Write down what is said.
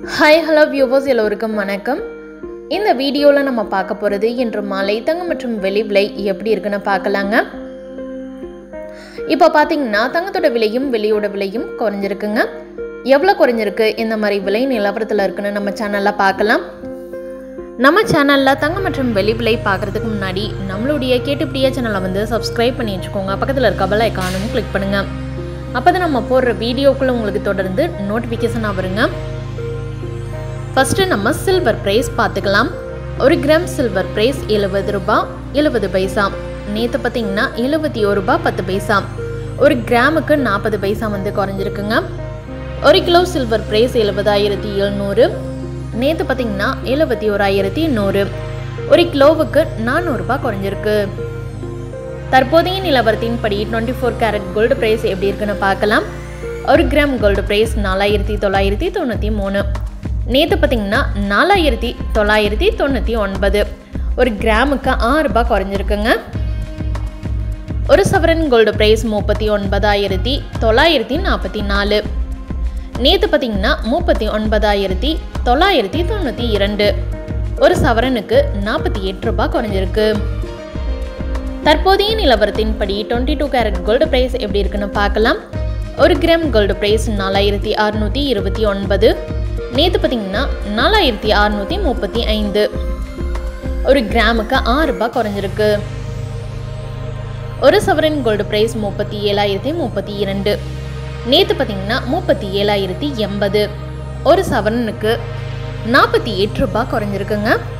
hi hello viewers எல்லோருக்கும் வணக்கம் இந்த வீடியோவில் நம்ம பார்க்க போகிறது இன்று மாலை தங்கம் மற்றும் வெளி விலை எப்படி இருக்குன்னு பார்க்கலாங்க இப்போ பார்த்தீங்கன்னா தங்கத்தோட விலையும் வெளியோட விலையும் குறைஞ்சிருக்குங்க எவ்வளோ குறைஞ்சிருக்கு இந்த மாதிரி விலை நிலவரத்தில் இருக்குன்னு நம்ம சேனலில் பார்க்கலாம் நம்ம சேனலில் தங்கம் மற்றும் வெளி விலை பார்க்குறதுக்கு முன்னாடி நம்மளுடைய கேட்டுப்படியா சேனலை வந்து சப்ஸ்கிரைப் பண்ணி வச்சுக்கோங்க பக்கத்தில் இருக்க பெல் ஐக்கானும் கிளிக் பண்ணுங்கள் அப்போ தான் நம்ம போடுற வீடியோக்குள்ளே உங்களுக்கு தொடர்ந்து நோட்டிஃபிகேஷனாக வருங்க ஃபஸ்ட்டு நம்ம சில்வர் ப்ரைஸ் பார்த்துக்கலாம் ஒரு கிராம் சில்வர் ப்ரைஸ் எழுபது ரூபாய் எழுபது பைசா நேற்று பார்த்தீங்கன்னா எழுபத்தி ஒரு ரூபாய் பத்து பைசா ஒரு கிராமுக்கு நாற்பது பைசா வந்து குறைஞ்சிருக்குங்க ஒரு கிலோ சில்வர் ப்ரைஸ் எழுபதாயிரத்தி எழுநூறு நேற்று பார்த்தீங்கன்னா எழுபத்தி ஓராயிரத்தி நூறு ஒரு கிலோவுக்கு நானூறுரூபா குறைஞ்சிருக்கு தற்போதைய நிலவரத்தின் படி twenty four carat gold price எப்படி இருக்குன்னு பார்க்கலாம் ஒரு கிராம் கோல்டு ப்ரைஸ் நாலாயிரத்தி தொள்ளாயிரத்தி தொண்ணூற்றி மூணு நேற்று பார்த்தீங்கன்னா நாலாயிரத்தி தொள்ளாயிரத்தி தொண்ணூற்றி ஒன்பது ஒரு கிராமுக்கு ஆறு ரூபாய் குறைஞ்சிருக்குங்க ஒரு சவரன் கோல்டு ப்ரைஸ் முப்பத்தி ஒன்பதாயிரத்தி தொள்ளாயிரத்தி நாற்பத்தி நாலு நேற்று பார்த்தீங்கன்னா முப்பத்தி ஒன்பதாயிரத்தி தொள்ளாயிரத்தி தொண்ணூற்றி இரண்டு ஒரு சவரனுக்கு நாற்பத்தி எட்டு ரூபாய் குறைஞ்சிருக்கு தற்போதைய நிலவரத்தின்படி twenty two carat gold price எப்படி இருக்குன்னு பார்க்கலாம் ஒரு கிராம் கோல்டு ப்ரைஸ் நாலாயிரத்தி அறுநூற்றி இருபத்தி ஒன்பது நேற்று பார்த்தீங்கன்னா நாலாயிரத்தி அறுநூற்றி முப்பத்தி ஐந்து ஒரு கிராமுக்கு ஆறு ரூபாய் குறைஞ்சிருக்கு ஒரு சவரன் கோல்டு ப்ரைஸ் முப்பத்தி ஏழாயிரத்தி முப்பத்தி இரண்டு நேற்று பார்த்தீங்கன்னா முப்பத்தி ஏழாயிரத்தி எண்பது ஒரு சவரனுக்கு நாற்பத்தி எட்டு ரூபாய் குறைஞ்சிருக்குங்க